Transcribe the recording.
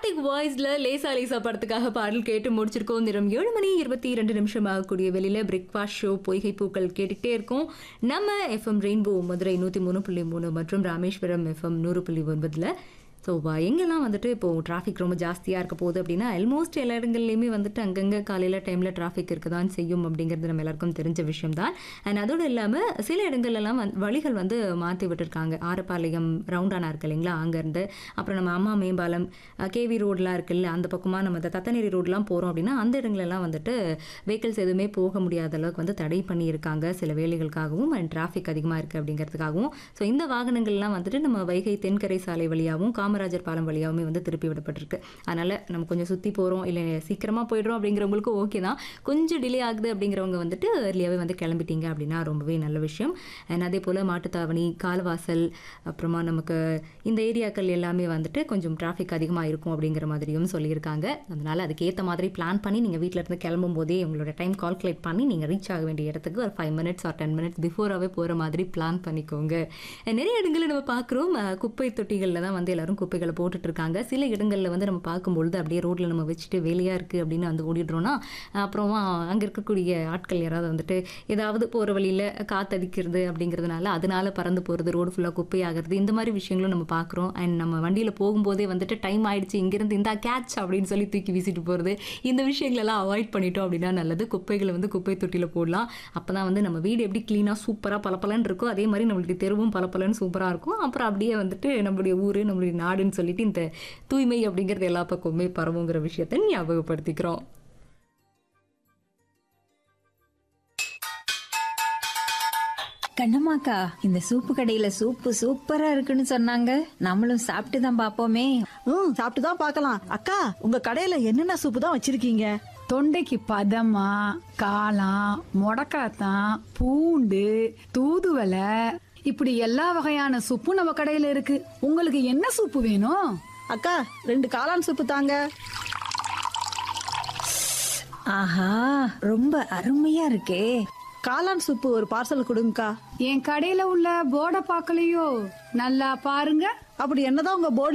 கார்த்திக் வாய்ஸ்ல லேசா லேசா படத்துக்காக பாடல் கேட்டு முடிச்சிருக்கோம் நிறம் ஏழு மணி இருபத்தி இரண்டு நிமிஷம் ஆகக்கூடிய வெளியில பிரேக்ஃபாஸ்ட் ஷோ பொய்கை பூக்கள் கேட்டுக்கிட்டே இருக்கோம் நம்ம எஃப்எம் ரெயின்போ மதுரை நூற்றி மூணு புள்ளி மூணு மற்றும் ராமேஸ்வரம் எஃப்எம் நூறு புள்ளி ஒன்பதுல ஸோ எங்கெல்லாம் வந்துட்டு இப்போது டிராஃபிக் ரொம்ப ஜாஸ்தியாக இருக்க போகுது அப்படின்னா ஆல்மோஸ்ட் எல்லா இடங்கள்லையுமே வந்துட்டு அங்கங்கே காலையில் டைமில் டிராஃபிக் இருக்க தான் செய்யும் அப்படிங்கிறது நம்ம எல்லாருக்கும் தெரிஞ்ச விஷயம் தான் அண்ட் அதோடு இல்லாமல் சில இடங்கள்லாம் வந்து வழிகள் வந்து மாற்றி விட்டுருக்காங்க ஆரப்பாளையம் ரவுண்டானா இருக்கு இல்லைங்களா அங்கேருந்து அப்புறம் நம்ம அம்மா மேம்பாலம் கேவி ரோடெலாம் இருக்குல்ல அந்த பக்கமாக நம்ம இந்த தத்தநேரி ரோடெலாம் போகிறோம் அப்படின்னா அந்த இடங்களெல்லாம் வந்துட்டு வெஹிக்கிள்ஸ் எதுவுமே போக முடியாத அளவுக்கு வந்து தடை பண்ணியிருக்காங்க சில வேலைகளுக்காகவும் அண்ட் டிராஃபிக் அதிகமாக இருக்குது அப்படிங்கிறதுக்காகவும் ஸோ இந்த வாகனங்கள்லாம் வந்துட்டு நம்ம வைகை தென்கரை சாலை வழியாகவும் காமராஜர் பாலம் வழியாகவுமே வந்து திருப்பி விடப்பட்டிருக்கு அதனால் நம்ம கொஞ்சம் சுற்றி போகிறோம் இல்லை சீக்கிரமாக போயிடுறோம் அப்படிங்கிறவங்களுக்கு ஓகே தான் கொஞ்சம் டிலே ஆகுது அப்படிங்கிறவங்க வந்துட்டு ஏர்லியாகவே வந்து கிளம்பிட்டீங்க அப்படின்னா ரொம்பவே நல்ல விஷயம் அண்ட் அதே போல் மாட்டுத்தாவணி கால்வாசல் அப்புறமா நமக்கு இந்த ஏரியாக்கள் எல்லாமே வந்துட்டு கொஞ்சம் டிராஃபிக் அதிகமாக இருக்கும் அப்படிங்கிற மாதிரியும் சொல்லியிருக்காங்க அதனால் அதுக்கேற்ற மாதிரி பிளான் பண்ணி நீங்கள் வீட்டில் இருந்து கிளம்பும் போதே உங்களோட டைம் கால்குலேட் பண்ணி நீங்கள் ரீச் ஆக வேண்டிய இடத்துக்கு ஒரு five minutes or ten minutes பிஃபோராகவே போகிற மாதிரி பிளான் பண்ணிக்கோங்க அஹ் நிறைய இடங்களில் நம்ம பார்க்குறோம் அஹ் குப்பை தொட்டிகளில் தான் வந்து எல்லாரும் குப்பைகளை போட்டுட்டு இருக்காங்க சில இடங்களில் வந்து நம்ம பார்க்கும்பொழுது அப்படியே ரோட்டில் நம்ம வச்சுட்டு வேலையாக இருக்குது அப்படின்னு வந்து ஓடிடுறோம்னா அப்புறமா அங்கே இருக்கக்கூடிய ஆட்கள் யாராவது வந்துட்டு ஏதாவது போகிற வழியில் காத்தடிக்கிறது அப்படிங்கிறதுனால அதனால பறந்து போகிறது ரோடு ஃபுல்லாக குப்பையாகிறது இந்த மாதிரி விஷயங்களும் நம்ம பார்க்குறோம் அண்ட் நம்ம வண்டியில் போகும்போதே வந்துட்டு டைம் ஆயிடுச்சு இங்கேருந்து இந்த கேட்ச் அப்படின்னு சொல்லி தூக்கி வீசிட்டு போகிறது இந்த விஷயங்களெல்லாம் அவாய்ட் பண்ணிட்டோம் அப்படின்னா நல்லது குப்பைகளை வந்து குப்பை தொட்டியில் போடலாம் அப்போ தான் வந்து நம்ம வீடு எப்படி க்ளீனாக சூப்பராக பளபளன்னு இருக்கோ அதே மாதிரி நம்மளுடைய தெருவும் பளபளன்னு சூப்பராக இருக்கும் அப்புறம் அப்படியே வந்துட்டு நம்மளுடைய ஊர் நம்மளுடைய நாடுன்னு சொல்லிட்டு இந்த தூய்மை அப்படிங்கிறது எல்லா பக்கமுமே பரவுங்கிற விஷயத்தை ஞாபகப்படுத்திக்கிறோம் கண்ணம்மாக்கா இந்த சூப்பு கடையில சூப்பு சூப்பரா இருக்குன்னு சொன்னாங்க நம்மளும் சாப்பிட்டு தான் பாப்போமே ம் சாப்பிட்டு தான் பார்க்கலாம் அக்கா உங்க கடையில என்னென்ன சூப்பு தான் வச்சிருக்கீங்க தொண்டைக்கு பதமா காளான் முடக்காத்தான் பூண்டு தூதுவலை இப்படி எல்லா வகையான சூப்பும் நம்ம கடையில இருக்கு உங்களுக்கு என்ன சூப்பு வேணும் அக்கா ரெண்டு காளான் சூப்பு தாங்க ஆஹா ரொம்ப அருமையா இருக்கே காளான் சூப்பு ஒரு பார்சல் கொடுங்கக்கா என் கடையில உள்ள போர்டை பார்க்கலையோ நல்லா பாருங்க அப்படி என்னதான் உங்க போர்டு